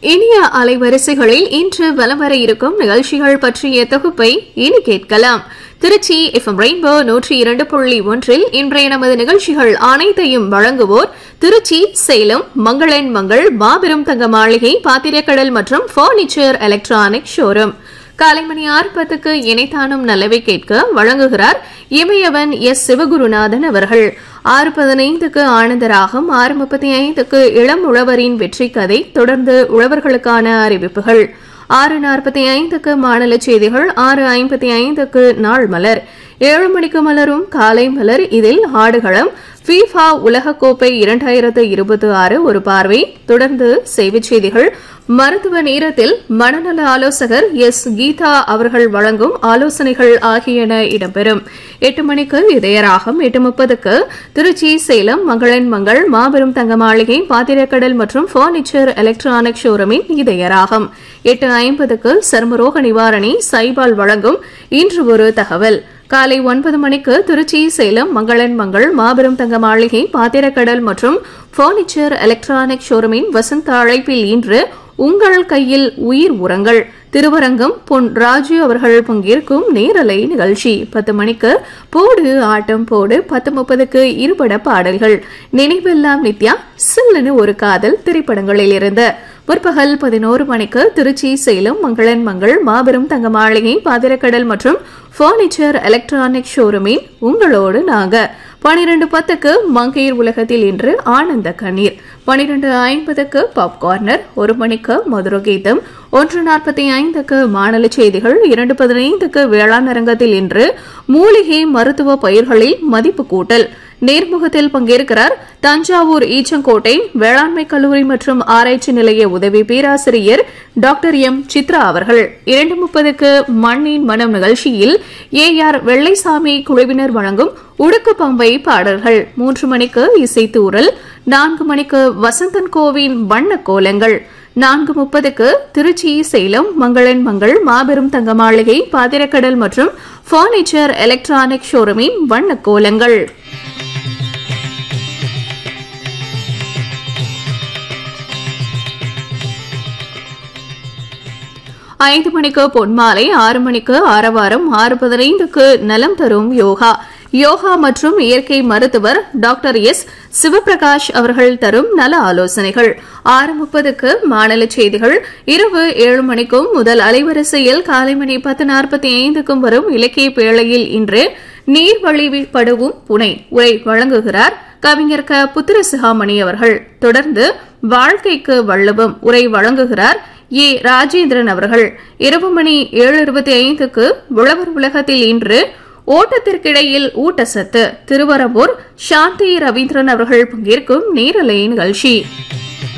இனிய அலைவரிசைகளில் இன்று வலம் வர இருக்கும் நிகழ்ச்சிகள் பற்றிய தொகுப்பை இனி கேட்கலாம் திருச்சி எஃப்எம் ரெயின்போ நூற்றி இரண்டு புள்ளி ஒன்றில் இன்றைய நமது நிகழ்ச்சிகள் அனைத்தையும் வழங்குவோர் திருச்சி சேலம் மங்களன் மங்கள் மாபெரும் தங்க மாளிகை பாத்திரக்கடல் மற்றும் பர்னிச்சர் எலக்ட்ரானிக் ஷோரூம் காலை மணி ஆறு பத்துக்கு இணைத்தானும் நல்லவை கேட்க வழங்குகிறார் இமயவன் எஸ் சிவகுருநாதன் அவர்கள் ஆறு பதினைந்துக்கு ஆனந்தராகம் ஆறு முப்பத்தி ஐந்துக்கு இளம் உழவரின் வெற்றி கதை தொடர்ந்து உழவர்களுக்கான அறிவிப்புகள் ஆறு நாற்பத்தி ஐந்துக்கு மாநில செய்திகள் ஆறு ஐம்பத்தி ஐந்துக்கு நாள் மலர் ஏழு மணிக்கு மலரும் காலை மலர் இதில் ஆடுகளம் ஃபீஃபா உலகக்கோப்பை இரண்டாயிரத்து இருபத்தி ஆறு ஒரு பார்வை தொடர்ந்து செய்திச் செய்திகள் மருத்துவ நேரத்தில் மனநல ஆலோசகர் எஸ் கீதா அவர்கள் வழங்கும் ஆலோசனைகள் ஆகியன இடம்பெறும் எட்டு மணிக்கு இதயராகம் எட்டு முப்பதுக்கு திருச்சி சேலம் மங்களன் மங்கள் மாபெரும் தங்க மாளிகை பாத்திரக்கடல் மற்றும் பர்னிச்சர் எலக்ட்ரானிக் ஷோரூமின் இதயராகம் எட்டு ஐம்பதுக்கு சர்மரோக நிவாரணி சைபால் வழங்கும் இன்று ஒரு தகவல் காலை ஒன்பது மணிக்கு திருச்சி சேலம் மங்களன் மங்கள் மாபெரும் தங்க மாளிகை பாத்திரக்கடல் மற்றும் பர்னிச்சர் எலக்ட்ரானிக் ஷோரூமின் வசந்த அழைப்பில் இன்று உங்கள் கையில் உயிர் உரங்கள் திருவரங்கம் பொன் ராஜு அவர்கள் பங்கேற்கும் நேரலை நிகழ்ச்சி பத்து மணிக்கு போடு ஆட்டம் போடு பத்து முப்பதுக்கு இருபட பாடல்கள் நினைவெல்லாம் நித்யா சில்லுன்னு ஒரு காதல் திரைப்படங்களில் இருந்து முற்பகல் பதினோரு மணிக்கு திருச்சி சேலம் மங்களன் மங்கள் மாபெரும் தங்க மாளிகை பாதிரக்கடல் மற்றும் பர்னிச்சர் எலக்ட்ரானிக் ஷோரூமின் உங்களோடு நாங்க பனிரெண்டு பத்துக்கு மங்கையர் உலகத்தில் இன்று ஆனந்த கண்ணீர் பனிரெண்டு ஐம்பதுக்கு பாப்கார்னர் ஒரு மணிக்கு மதுர கீதம் ஒன்று நாற்பத்தி ஐந்துக்கு மாநில செய்திகள் இரண்டு பதினைந்துக்கு வேளாண் அரங்கத்தில் இன்று மூலிகை மருத்துவ பயிர்களில் மதிப்பு கூட்டல் நேர்முகத்தில் பங்கேற்கிறார் தஞ்சாவூர் ஈச்சங்கோட்டை வேளாண்மை கல்லூரி மற்றும் ஆராய்ச்சி நிலைய உதவி பேராசிரியர் டாக்டர் எம் சித்ரா அவர்கள் இரண்டு முப்பதுக்கு மண்ணின் மனம் நிகழ்ச்சியில் ஏ ஆர் வெள்ளைசாமி குழுவினர் வழங்கும் உடுக்கு பம்பை பாடல்கள் மூன்று மணிக்கு இசைத்தூரல் நான்கு மணிக்கு வசந்தன் கோவின் வண்ண கோலங்கள் நான்கு முப்பதுக்கு திருச்சி சேலம் மங்களன் மங்கள் மாபெரும் தங்க மாளிகை பாத்திரக்கடல் மற்றும் பர்னிச்சர் எலக்ட்ரானிக் ஷோரூமின் வண்ண கோலங்கள் ஐந்து மணிக்கு பொன்மாலை ஆறு மணிக்கு ஆரவாரம் ஆறு பதினைந்துக்கு நலம் தரும் யோகா யோகா மற்றும் இயற்கை மருத்துவர் டாக்டர் எஸ் சிவபிரகாஷ் அவர்கள் தரும் நல ஆலோசனைகள் ஆறு முப்பதுக்கு மாநில செய்திகள் இரவு ஏழு மணிக்கும் முதல் அலைவரிசையில் காலை மணி பத்து நாற்பத்தி ஐந்துக்கும் வரும் இலக்கிய பேழையில் இன்று நீர் வழிபடுவும் புனை உரை வழங்குகிறார் கவிஞர் க புத்திர சிகாமணி அவர்கள் தொடர்ந்து வாழ்க்கைக்கு வள்ளுவம் உரை வழங்குகிறார் ஏ ராஜேந்திரன் அவர்கள் இரவு மணி ஏழு இருபத்தி ஐந்துக்கு உழவர் உலகத்தில் இன்று ஓட்டத்திற்கிடையில் ஊட்டச்சத்து திருவரம்பூர் சாந்தி ரவீந்திரன் அவர்கள் பங்கேற்கும் நேரலை நிகழ்ச்சி